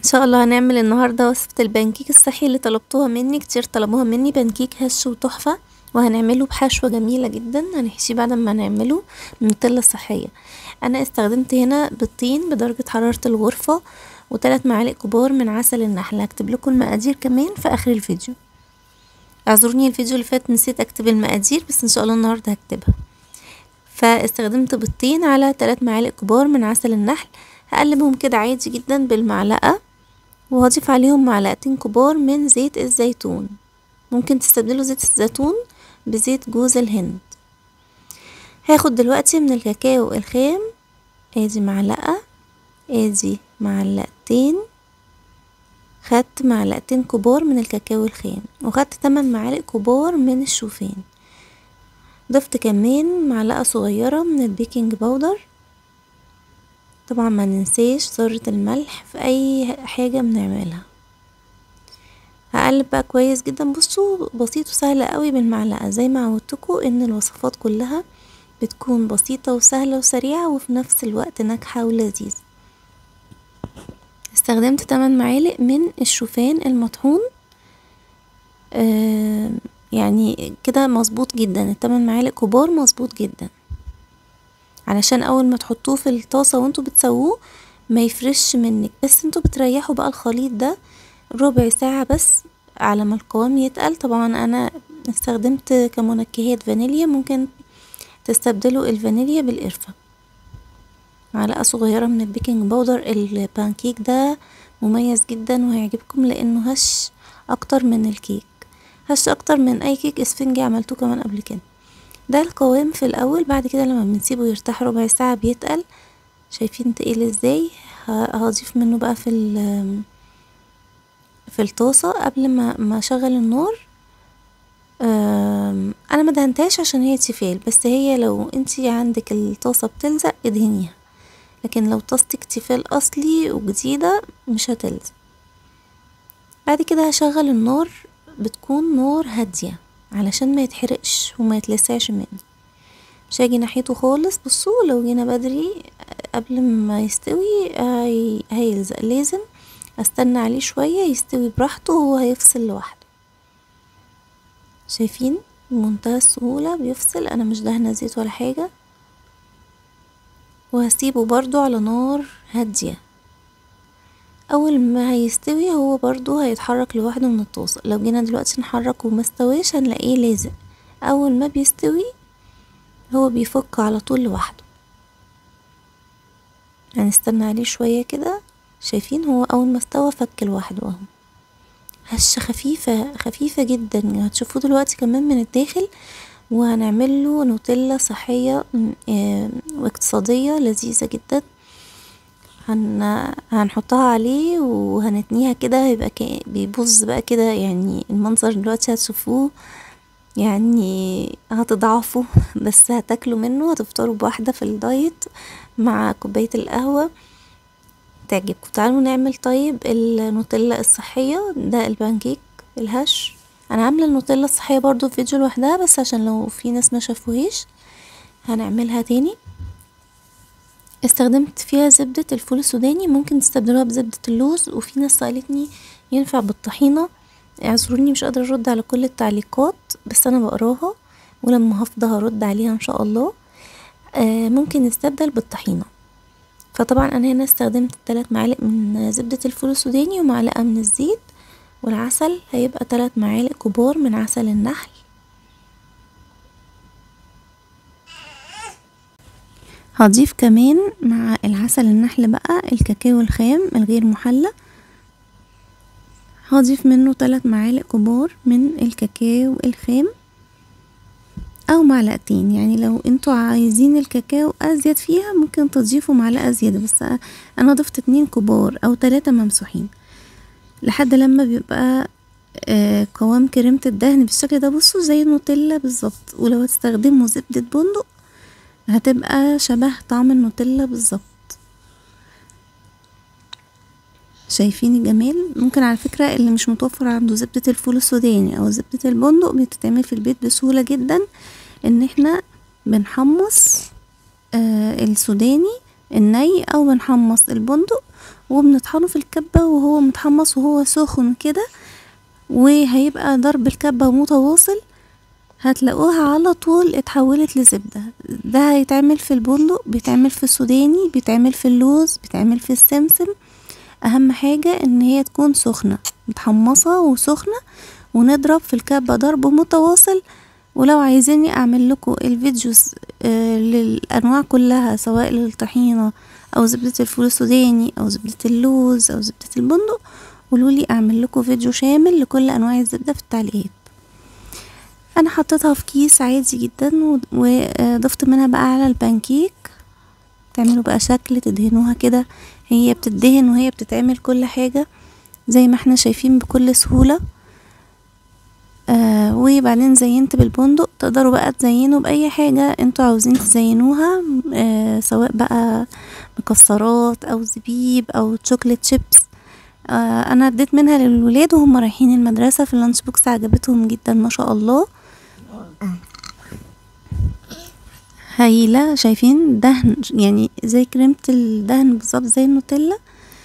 ان شاء الله هنعمل النهاردة وصفة البانكيك الصحي اللي طلبتوها مني كتير طلبوها مني بانكيك هش وتحفة وهنعمله بحشوة جميلة جدا هنحشيه بعد ما نعمله نوتيلا صحية انا استخدمت هنا بيضتين بدرجة حرارة الغرفة وتلات معالق كبار من عسل النحل هكتب لكم المقادير كمان في اخر الفيديو اعذروني الفيديو اللي فات نسيت اكتب المقادير بس ان شاء الله النهاردة هكتبها فاستخدمت بيضتين على تلات معالق كبار من عسل النحل هقلبهم كده عادي جدا بالمعلقة وهضيف عليهم معلقتين كبار من زيت الزيتون ممكن تستبدلوا زيت الزيتون بزيت جوز الهند هاخد دلوقتي من الكاكاو الخام ادي معلقة ادي معلقتين خدت معلقتين كبار من الكاكاو الخام وخدت تمن معالق كبار من الشوفان ضفت كمان معلقة صغيرة من البيكنج باودر طبعا ما ننساش ذرة الملح في اي حاجة بنعملها هقلب بقى كويس جدا بصوا بسيط وسهل قوي بالمعلقة زي ما عودتكم ان الوصفات كلها بتكون بسيطة وسهلة وسريعة وفي نفس الوقت ناجحة ولذيذة استخدمت 8 معالق من الشوفان المطحون آه يعني كده مظبوط جدا التمن معالق كبار مظبوط جدا علشان اول ما تحطوه في الطاسة وانتوا بتسووه ما يفرش منك بس انتوا بتريحوا بقى الخليط ده ربع ساعة بس على ما القوام يتقل طبعا انا استخدمت كمنكهات فانيليا ممكن تستبدلوا الفانيليا بالقرفة معلقة صغيرة من البيكنج باودر البانكيك ده مميز جدا وهيعجبكم لانه هش اكتر من الكيك هش اكتر من اي كيك اسفنجي عملتوه كمان قبل كده ده القوام في الاول بعد كده لما بنسيبه يرتاح ربع ساعة بيتقل شايفين تقيل ازاي هضيف منه بقى في في الطاسة قبل ما ما اشغل النار انا ما دهنتهاش عشان هي تيفال بس هي لو انتي عندك الطاسة بتلزق ادهنيها لكن لو طاستك تيفال اصلي وجديدة مش هتلزق بعد كده هشغل النار بتكون نار هادية علشان ما يتحرقش وما يتلسعش مني مش هاجي ناحيته خالص بصوا لو جينا بدري قبل ما يستوي هي... هيلزق لازم استنى عليه شوية يستوي براحته وهو هيفصل لوحده شايفين بمنتهى السهولة بيفصل انا مش دهنة زيت ولا حاجة وهسيبه برضو على نار هادية اول ما هيستوي هو برضو هيتحرك لوحده من الطاسة لو جينا دلوقتي نحرك وما استويش هنلاقيه لازق اول ما بيستوي هو بيفك على طول لوحده هنستنى عليه شوية كده شايفين هو اول ما استوى فك لوحده اهو هشة خفيفة خفيفة جدا هتشوفوه دلوقتي كمان من الداخل وهنعمل له نوتيلا صحية واقتصادية لذيذة جدا هن... هنحطها عليه وهنتنيها كده هيبقى ك... بيبظ بقى كده يعني المنظر دلوقتي هتشوفوه يعني هتضعفوا بس هتاكلوا منه هتفطروا بواحدة في الدايت مع كوباية القهوة تعجبكم تعالوا نعمل طيب النوتيلا الصحية ده البانكيك الهش انا عاملة النوتيلا الصحية برضو في فيديو لوحدها بس عشان لو في ناس ما شافوهيش هنعملها تاني استخدمت فيها زبدة الفول السوداني ممكن تستبدلوها بزبدة اللوز وفي ناس سألتني ينفع بالطحينة اعذروني مش قادرة ارد على كل التعليقات بس انا بقراها ولما هفضى هرد عليها ان شاء الله آه ممكن نستبدل بالطحينة فطبعا انا هنا استخدمت تلات معالق من زبدة الفول السوداني ومعلقة من الزيت والعسل هيبقى تلات معالق كبار من عسل النحل هضيف كمان مع العسل النحل بقى الكاكاو الخام الغير محلى هضيف منه تلات معالق كبار من الكاكاو الخام او معلقتين يعني لو انتوا عايزين الكاكاو ازيد فيها ممكن تضيفوا معلقة زيادة بس انا ضفت اتنين كبار او تلاتة ممسوحين لحد لما بيبقى آه قوام كريمة الدهن بالشكل ده بصوا زي النوتيلا بالظبط ولو هتستخدموا زبدة بندق هتبقى شبه طعم النوتيلا بالظبط شايفين الجمال ممكن على فكرة اللي مش متوفر عنده زبدة الفول السوداني او زبدة البندق بتتعمل في البيت بسهولة جدا ان احنا بنحمص آه السوداني الني او بنحمص البندق وبنطحنه في الكبة وهو متحمص وهو سخن كده وهيبقى ضرب الكبة متواصل هتلاقوها على طول اتحولت لزبدة ده هيتعمل في البندق بيتعمل في السوداني بيتعمل في اللوز بيتعمل في السمسم اهم حاجة ان هي تكون سخنة متحمصة وسخنة ونضرب في الكبة ضرب متواصل ولو عايزيني اعمل لكم الفيديوز آه للانواع كلها سواء للطحينة او زبدة الفول السوداني او زبدة اللوز او زبدة البندق قولولي اعمل لكم فيديو شامل لكل انواع الزبدة في التعليقات انا حطيتها في كيس عادي جدا وضفت منها بقى على البانكيك تعملوا بقى شكل تدهنوها كده هي بتدهن وهي بتتعمل كل حاجة زي ما احنا شايفين بكل سهولة آه وبعدين زينت بالبندق تقدروا بقى تزينوا بأي حاجة انتوا عاوزين تزينوها آه سواء بقى مكسرات او زبيب او شوكليت شيبس آه انا اديت منها للولاد وهم رايحين المدرسة في اللانش بوكس عجبتهم جدا ما شاء الله هايلة شايفين دهن يعني زي كريمة الدهن بالظبط زي النوتيلا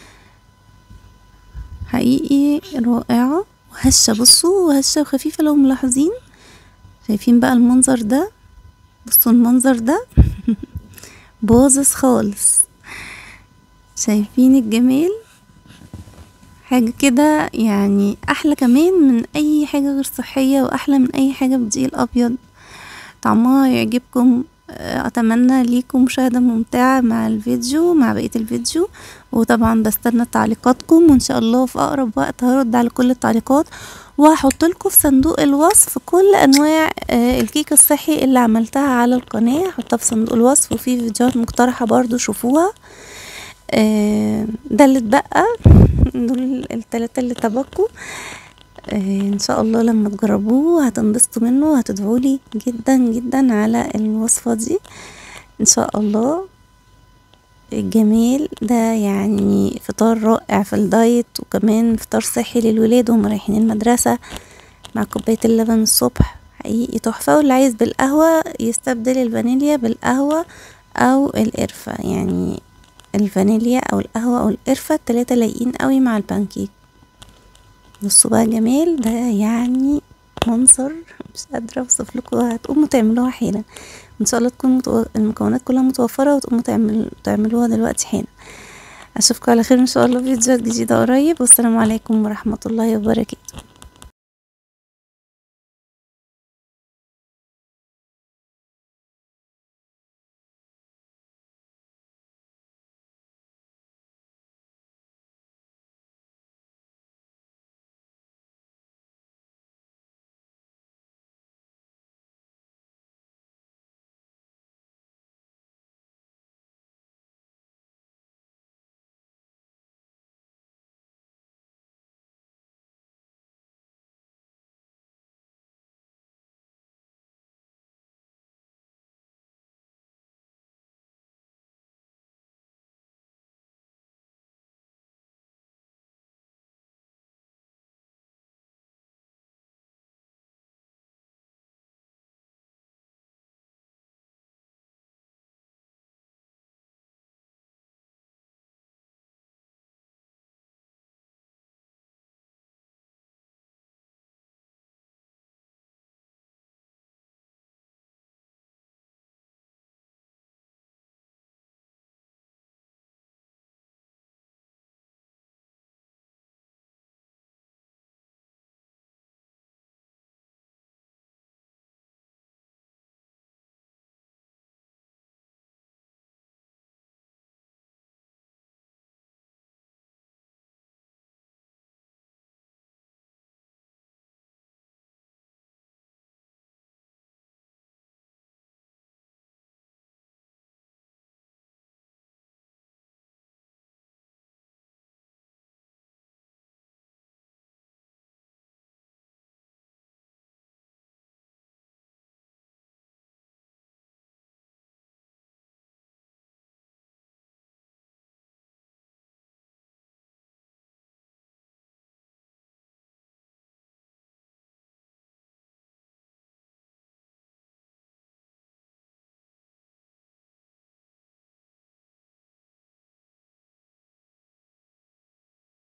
حقيقي رائعة وهشة بصوا هشة وخفيفة لو ملاحظين شايفين بقى المنظر ده بصوا المنظر ده باظظ خالص شايفين الجمال حاجة كده يعني احلى كمان من اي حاجة غير صحية واحلى من اي حاجة بدقيق الابيض طعمها يعجبكم اتمنى ليكم مشاهدة ممتعة مع الفيديو مع بقية الفيديو وطبعا بستنى تعليقاتكم وان شاء الله في اقرب وقت هرد على كل التعليقات وهحط لكم في صندوق الوصف كل انواع الكيك الصحي اللي عملتها على القناة هحطها في صندوق الوصف وفي فيديوهات مقترحة برضو شوفوها ده اللي اتبقى دول التلاتة اللي تبقوا ان شاء الله لما تجربوه هتنبسطوا منه وهتدعولي جدا جدا على الوصفة دي ان شاء الله الجميل ده يعني فطار رائع في الدايت وكمان فطار صحي للولاد وهم رايحين المدرسة مع كوباية اللبن الصبح حقيقي تحفة واللي عايز بالقهوة يستبدل الفانيليا بالقهوة او القرفة يعني الفانيليا او القهوة او القرفة التلاتة لايقين قوي مع البانكيك بصوا بقى جمال ده يعني منظر مش قادرة اوصف لكم هتقوموا تعملوها حالا ان شاء الله تكون متو... المكونات كلها متوفرة وتقوموا تعمل... تعملوها دلوقتي حالا اشوفكم على خير ان شاء الله في فيديوهات جديدة قريب والسلام عليكم ورحمة الله وبركاته